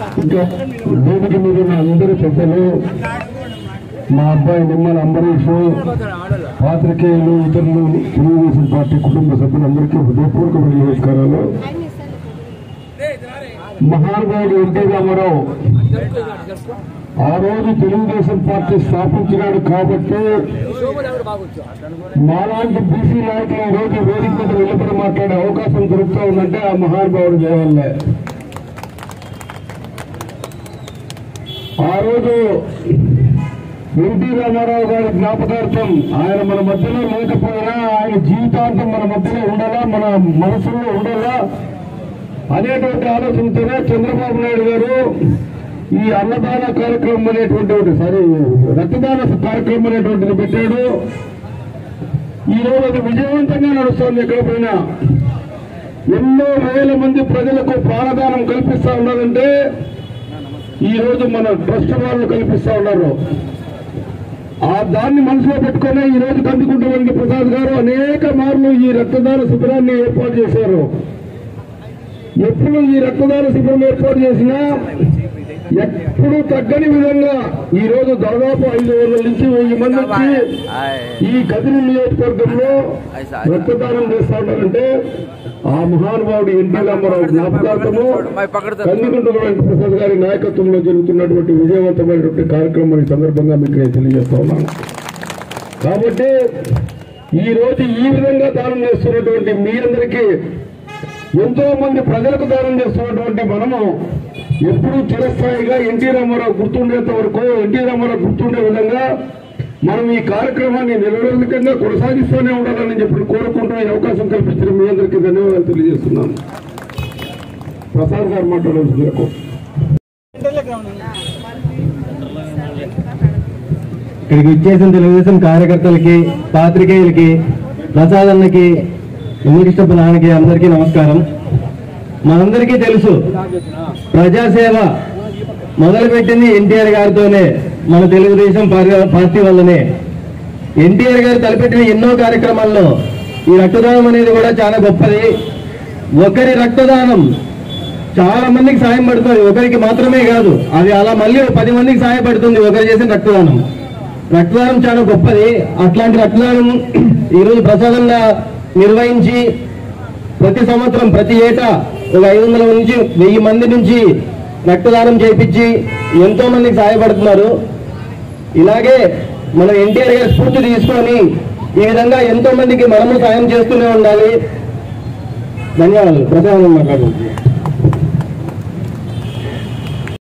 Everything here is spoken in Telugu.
ఇంకా వేదిక మీద ఉన్న అందరు పెద్దలు మా అబ్బాయి నిమ్మల అంబరీష్ పాత్రికేయులు ఇతరులు తెలుగుదేశం పార్టీ కుటుంబ సభ్యులందరికీ హృదయపూర్వకమైన నమస్కారాలు మహానుభావుడు ఎన్టీ రామారావు ఆ రోజు తెలుగుదేశం పార్టీ స్థాపించినాడు కాబట్టి మాలాంటి బీసీ నాయకులు ఈ రోజు వేదిక మీద వెళ్ళబడి మాట్లాడే అవకాశం దొరుకుతా ఉందంటే ఆ మహానుభావుడు దేవల్లే ఆ రోజు ఎన్టీ రామారావు గారి జ్ఞాపకార్థం ఆయన మన మధ్యలో లేకపోయినా ఆయన జీవితాంతం మన మధ్యలో ఉండాలా మన మనసులో ఉండాలా అనేటువంటి ఆలోచనతోనే చంద్రబాబు నాయుడు గారు ఈ అన్నదాన కార్యక్రమం అనేటువంటి ఒకటి సారీ రక్తదాన కార్యక్రమం అనేటువంటిది పెట్టాడు ఈ రోజు అది విజయవంతంగా నడుస్తోంది ఎక్కడ పోయినా ఎన్నో వేల మంది ప్రజలకు ప్రాణదానం కల్పిస్తా ఉన్నారంటే ఈ రోజు మన ట్రస్ట్ వాళ్ళు కల్పిస్తా ఉన్నారు ఆ దాన్ని మనసులో పెట్టుకునే ఈ రోజు కందుకుంట వెంకట ప్రసాద్ గారు అనేక మార్లు ఈ రక్తదాన శిబిరాన్ని ఏర్పాటు చేశారు ఎప్పుడు ఈ రక్తదాన శిబిరం ఏర్పాటు చేసినా ఎప్పుడు తగ్గని విధంగా ఈ రోజు దాదాపు ఐదు వందల నుంచి వెయ్యి మంది వచ్చి ఈ కదిరి నియోజకవర్గంలో రక్తదానం చేస్తా ఉన్నారంటే ఆ మహానుభావుడు ఎన్టీ రామారావు జ్ఞాపకార్థము కందుకుంట వెంకటప్రసాద్ గారి నాయకత్వంలో జరుగుతున్నటువంటి విజయవంతమైనటువంటి కార్యక్రమం ఈ సందర్భంగా మీకు నేను తెలియజేస్తా ఉన్నాను కాబట్టి ఈ రోజు ఈ విధంగా దానం చేస్తున్నటువంటి మీ అందరికీ ఎంతో మంది ప్రజలకు దానం చేస్తున్నటువంటి మనము ఎప్పుడూ చిరస్థాయిగా ఎన్టీ రామారావు గుర్తుండేంత వరకు ఎన్టీ రామారావు గుర్తుండే విధంగా మనం ఈ కార్యక్రమాన్ని నిరవధికంగా కొనసాగిస్తూనే ఉండాలని చెప్పి కోరుకుంటూ ఈ అవకాశం కల్పించిన మీ అందరికీ ధన్యవాదాలు తెలియజేస్తున్నాను ప్రసాద్ గారు మాట్లాడవలసింది ఇక్కడికి ఇచ్చేసిన తెలుగుదేశం కార్యకర్తలకి పాత్రికేయులకి ప్రసాదన్నకి ఇంగ్లీష్ నాన్నకి అందరికీ నమస్కారం మనందరికీ తెలుసు ప్రజాసేవ మొదలుపెట్టింది ఎన్టీఆర్ గారితోనే మన తెలుగుదేశం పార్టీ- పార్టీ వల్లనే ఎన్టీఆర్ గారు తలపెట్టిన ఎన్నో కార్యక్రమాల్లో ఈ రక్తదానం అనేది కూడా చాలా గొప్పది ఒకరి రక్తదానం చాలా మందికి సాయం పడుతుంది ఒకరికి మాత్రమే కాదు అది అలా మళ్ళీ ఓ పది మందికి సహాయపడుతుంది ఒకరు చేసిన రక్తదానం రక్తదానం చాలా గొప్పది అట్లాంటి రక్తదానం ఈరోజు ప్రసాదంగా నిర్వహించి ప్రతి సంవత్సరం ప్రతి ఏటా ఒక ఐదు వందల నుంచి వెయ్యి మంది నుంచి రక్తదానం చేపించి ఎంతో మందికి సహాయపడుతున్నారు ఇలాగే మనం ఎన్టీఆర్ గారి స్ఫూర్తి తీసుకొని ఈ విధంగా ఎంతో మందికి మనము సాయం చేస్తూనే ఉండాలి ధన్యవాదాలు ప్రసాదం మాట్లాడుతుంది